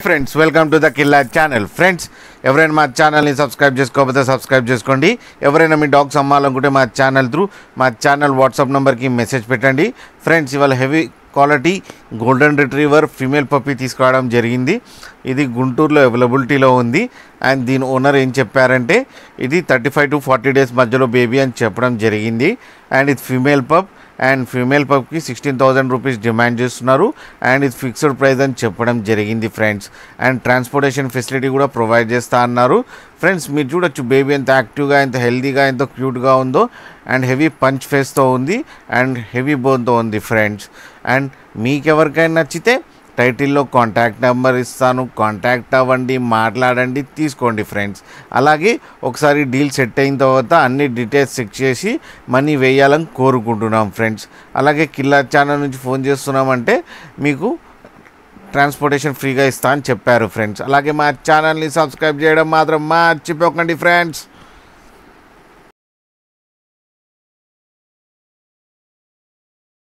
friends welcome to the Killa channel friends ఎవరైనా మా ఛానల్ని సబ్స్క్రైబ్ చేసుకోకపోతే సబ్స్క్రైబ్ చేసుకోండి ఎవరైనా మీ డాగ్స్ అమ్మాలనుకుంటే మా ఛానల్ త్రూ మా ఛానల్ వాట్సాప్ నెంబర్కి మెసేజ్ పెట్టండి ఫ్రెండ్స్ ఇవాళ heavy quality golden retriever female puppy తీసుకురావడం జరిగింది ఇది గుంటూరులో అవైలబిలిటీలో ఉంది అండ్ దీని ఓనర్ ఏం చెప్పారంటే ఇది thirty five to forty days మధ్యలో బేబీ అని చెప్పడం జరిగింది అండ్ ఇది ఫీమేల్ పప్ అండ్ ఫీమేల్ పప్కి సిక్స్టీన్ థౌజండ్ రూపీస్ డిమాండ్ చేస్తున్నారు అండ్ ఇది ఫిక్స్డ్ ప్రైస్ అని చెప్పడం జరిగింది ఫ్రెండ్స్ అండ్ ట్రాన్స్పోర్టేషన్ ఫెసిలిటీ కూడా ప్రొవైడ్ చేస్తా అన్నారు ఫ్రెండ్స్ మీరు చూడొచ్చు బేబీ ఎంత యాక్టివ్గా ఎంత హెల్తీగా ఎంత క్యూట్గా ఉందో అండ్ హెవీ పంచ్ ఫేస్తో ఉంది అండ్ హెవీ బోన్తో ఉంది ఫ్రెండ్స్ అండ్ మీకు ఎవరికైనా నచ్చితే టైటిల్లో కాంటాక్ట్ నెంబర్ ఇస్తాను కాంటాక్ట్ అవ్వండి మాట్లాడండి తీసుకోండి ఫ్రెండ్స్ అలాగే ఒకసారి డీల్ సెట్ అయిన తర్వాత అన్ని డీటెయిల్స్ చెక్ చేసి మనీ వేయాలని కోరుకుంటున్నాం ఫ్రెండ్స్ అలాగే కిల్లా ఛానల్ నుంచి ఫోన్ చేస్తున్నామంటే మీకు ట్రాన్స్పోర్టేషన్ ఫ్రీగా ఇస్తా అని చెప్పారు ఫ్రెండ్స్ అలాగే మా ఛానల్ని సబ్స్క్రైబ్ చేయడం మాత్రం మర్చిపోకండి ఫ్రెండ్స్